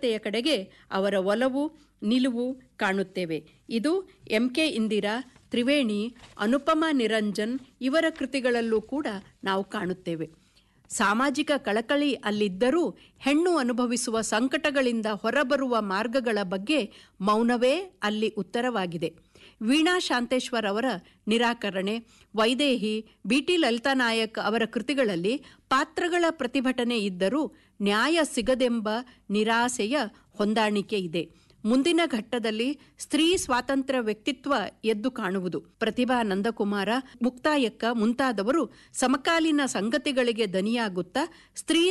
ಸಮಾನತೆಯ ಕಡೆಗೆ ಅವರ ಒಲವು ನಿಲುವು ಕಾಣುತ್ತೇವೆ ಇದು ಎಂ ಕೆ ಇಂದಿರಾ ತ್ರಿವೇಣಿ ಅನುಪಮಾ ನಿರಂಜನ್ ಇವರ ಕೃತಿಗಳಲ್ಲೂ ಕೂಡ ನಾವು ಕಾಣುತ್ತೇವೆ ಸಾಮಾಜಿಕ ಕಳಕಳಿ ಅಲ್ಲಿದ್ದರೂ ಹೆಣ್ಣು ಅನುಭವಿಸುವ ಸಂಕಟಗಳಿಂದ ಹೊರಬರುವ ಮಾರ್ಗಗಳ ಬಗ್ಗೆ ಮೌನವೇ ಅಲ್ಲಿ ಉತ್ತರವಾಗಿದೆ ವೀಣಾ ಶಾಂತೇಶ್ವರ್ ಅವರ ನಿರಾಕರಣೆ ವೈದೇಹಿ ಬಿಟಿ ಲಲಿತಾ ನಾಯಕ್ ಅವರ ಕೃತಿಗಳಲ್ಲಿ ಪಾತ್ರಗಳ ಪ್ರತಿಭಟನೆ ಇದ್ದರೂ ನ್ಯಾಯ ಸಿಗದೆಂಬ ನಿರಾಸೆಯ ಹೊಂದಾಣಿಕೆ ಇದೆ ಮುಂದಿನ ಘಟ್ಟದಲ್ಲಿ ಸ್ತ್ರೀ ಸ್ವಾತಂತ್ರ್ಯ ವ್ಯಕ್ತಿತ್ವ ಎದ್ದು ಕಾಣುವುದು ಪ್ರತಿಭಾ ನಂದಕುಮಾರ ಮುಕ್ತಾಯಕ್ಕ ಮುಂತಾದವರು ಸಮಕಾಲೀನ ಸಂಗತಿಗಳಿಗೆ ದನಿಯಾಗುತ್ತಾ ಸ್ತ್ರೀ